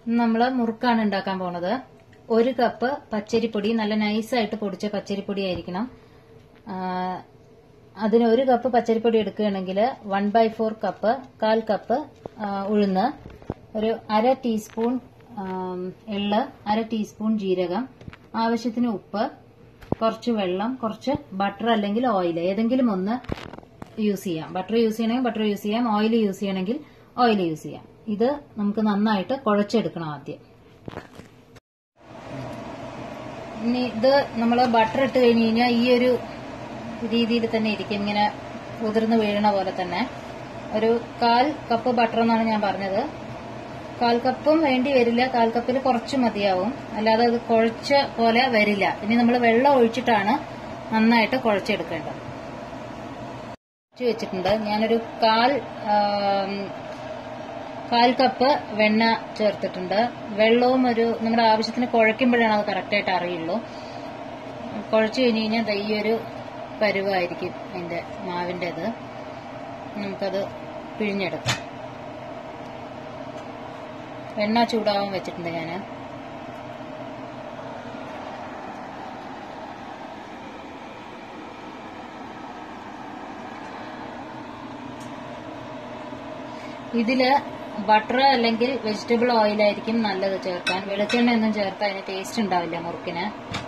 നമ്മൾ മുറുക്കാണ് ഉണ്ടാക്കാൻ പോണത് ഒരു കപ്പ് പച്ചരിപ്പൊടി നല്ല നൈസായിട്ട് പൊടിച്ച പച്ചരിപ്പൊടി ആയിരിക്കണം ആ, അതിന് ഒരു കപ്പ് പച്ചരിപ്പൊടി എടുക്കുകയാണെങ്കിൽ വൺ ബൈ ഫോർ കപ്പ് കാൽ കപ്പ് ആ, ഉഴുന്ന് ഒരു അര ടീസ്പൂൺ ആം, എള്ള് അര ടീസ്പൂൺ ജീരകം ആവശ്യത്തിന് ഉപ്പ് കുറച്ച് വെള്ളം കുറച്ച് ബട്ടർ അല്ലെങ്കിൽ ഓയിൽ ഏതെങ്കിലും ഒന്ന് യൂസ് ചെയ്യാം ബട്ടർ യൂസ് ചെയ്യണമെങ്കിൽ ബട്ടർ യൂസ് ചെയ്യാം ഓയിൽ യൂസ് ചെയ്യണമെങ്കിൽ ഓയിൽ യൂസ് ചെയ്യാം ഇത് നമുക്ക് നന്നായിട്ട് കുഴച്ചെടുക്കണം ആദ്യം ഇനി ഇത് നമ്മൾ ബട്ടർ ഇട്ട് കഴിഞ്ഞ് കഴിഞ്ഞാൽ ഈ ഒരു രീതിയിൽ തന്നെ ഇരിക്കും ഇങ്ങനെ ഉതിർന്ന് വീഴണ പോലെ തന്നെ ഒരു കാൽ കപ്പ് ബട്ടർ എന്നാണ് ഞാൻ പറഞ്ഞത് കാൽ കപ്പും വേണ്ടി വരില്ല കാൽ കപ്പിൽ കുറച്ച് മതിയാവും അല്ലാതെ അത് കുഴച്ച പോലെ വരില്ല ഇനി നമ്മൾ വെള്ളം ഒഴിച്ചിട്ടാണ് നന്നായിട്ട് കുഴച്ചെടുക്കേണ്ടത് കുഴച്ച് വെച്ചിട്ടുണ്ട് ഞാനൊരു കാൽ ആം, കാൽ കപ്പ് വെണ്ണ ചേർത്തിട്ടുണ്ട് വെള്ളവും ഒരു നമ്മുടെ ആവശ്യത്തിന് കുഴയ്ക്കുമ്പോഴാണ് അത് കറക്റ്റായിട്ട് അറിയുള്ളൂ കുഴച്ച് കഴിഞ്ഞ് കഴിഞ്ഞാൽ ദാ ഈ ഒരു പരുവായിരിക്കും അതിന്റെ മാവിൻ്റെത് നമുക്കത് പിഴിഞ്ഞെടുക്കാം വെണ്ണ ചൂടാവാൻ വെച്ചിട്ടുണ്ട് ഞാൻ ഇതില് ബട്ടർ അല്ലെങ്കിൽ വെജിറ്റബിൾ ഓയിൽ ആയിരിക്കും നല്ലത് ചേർക്കാൻ വെളിച്ചെണ്ണ ഒന്നും ചേർത്താൽ അതിന് ടേസ്റ്റ് ഉണ്ടാവില്ല മുറുക്കിന്